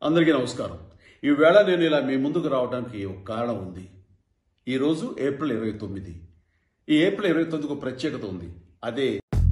అందరికీ నమస్కారం ఈవేళ నేను ఇలా మీ ముందుకు రావడానికి ఒక కారణం ఉంది ఈరోజు ఏప్రిల్ ఇరవై తొమ్మిది ఈ ఏప్రిల్ ఇరవై తొమ్మిదికి ఒక ప్రత్యేకత ఉంది అదే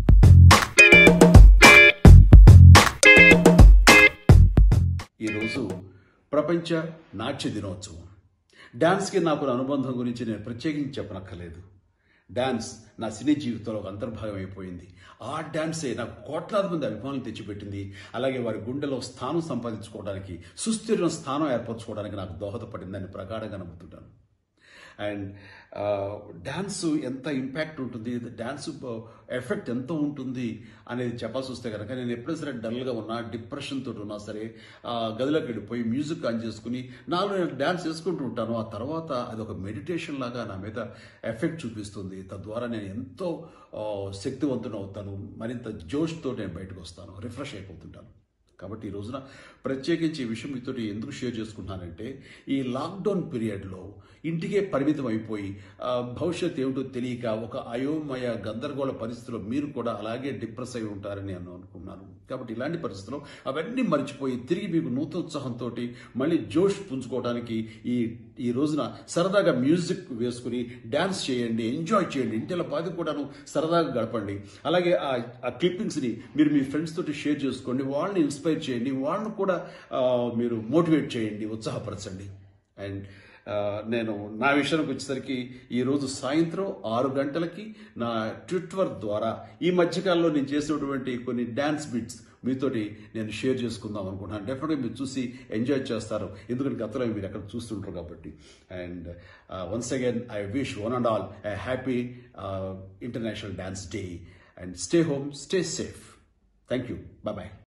ఈరోజు ప్రపంచ నాట్య దినోత్సవం డాన్స్కి నాకు ఉన్న అనుబంధం గురించి నేను ప్రత్యేకించి చెప్పనక్కర్లేదు డాన్స్ నా సినీ జీవితంలో ఒక అంతర్భాగం అయిపోయింది ఆ డాన్సే నాకు కోట్లాది మంది అభిమానులు తెచ్చిపెట్టింది అలాగే వారి గుండెలో స్థానం సంపాదించుకోవడానికి సుస్థిరమైన స్థానం ఏర్పరచుకోవడానికి నాకు దోహదపడిందని ప్రగాఢంగా నమ్ముతుంటాను అండ్ డ్యాన్స్ ఎంత ఇంపాక్ట్ ఉంటుంది డ్యాన్స్ ఎఫెక్ట్ ఎంత ఉంటుంది అనేది చెప్పాల్సి వస్తే కనుక నేను ఎప్పుడైనా సరే డల్గా ఉన్నా డిప్రెషన్ తోటి ఉన్నా సరే ఆ, గదిలోకి వెళ్ళిపోయి మ్యూజిక్ ఆన్ చేసుకుని నాలో నేను డ్యాన్స్ చేసుకుంటూ ఉంటాను ఆ తర్వాత అది ఒక మెడిటేషన్ లాగా నా మీద ఎఫెక్ట్ చూపిస్తుంది తద్వారా నేను ఎంతో ఆ, శక్తివంతుని అవుతాను మరింత జోష్తో నేను బయటకు వస్తాను రిఫ్రెష్ అయిపోతుంటాను కాబట్టి ఈ రోజున ప్రత్యేకించి ఈ విషయం మీతో ఎందుకు షేర్ చేసుకుంటున్నానంటే ఈ లాక్డౌన్ పీరియడ్లో ఇంటికే పరిమితం అయిపోయి ఆ, భవిష్యత్ ఏమిటో తెలియక ఒక అయోమయ గందరగోళ పరిస్థితిలో మీరు కూడా అలాగే డిప్రెస్ అయి ఉంటారని నేను అనుకున్నాను కాబట్టి ఇలాంటి పరిస్థితుల్లో అవన్నీ మర్చిపోయి తిరిగి మీకు నూతన ఉత్సాహంతో మళ్ళీ జోష్ పుంజుకోవడానికి ఈ ఈ రోజున సరదాగా మ్యూజిక్ వేసుకుని డ్యాన్స్ చేయండి ఎంజాయ్ చేయండి ఇంటిలో పాది కూడాను సరదాగా గడపండి అలాగే ఆ ఆ క్లిప్పింగ్స్ని మీరు మీ ఫ్రెండ్స్ తోటి షేర్ చేసుకోండి వాళ్ళని ఇన్స్పైర్ చేయండి వాళ్ళని కూడా ఆ, మీరు మోటివేట్ చేయండి ఉత్సాహపరచండి అండ్ ఆ, నేను నా విషయానికి వచ్చేసరికి ఈరోజు సాయంత్రం ఆరు గంటలకి నా ట్విట్టర్ ద్వారా ఈ మధ్యకాలంలో నేను చేసినటువంటి కొన్ని డ్యాన్స్ బిట్స్ మీతోటి నేను షేర్ చేసుకుందాం అనుకుంటున్నాను డెఫినెట్గా మీరు చూసి ఎంజాయ్ చేస్తారు ఎందుకంటే గతంలో మీరు ఎక్కడ చూస్తుంటారు కాబట్టి and once again I wish one and all a happy international dance day and stay home stay safe thank you bye bye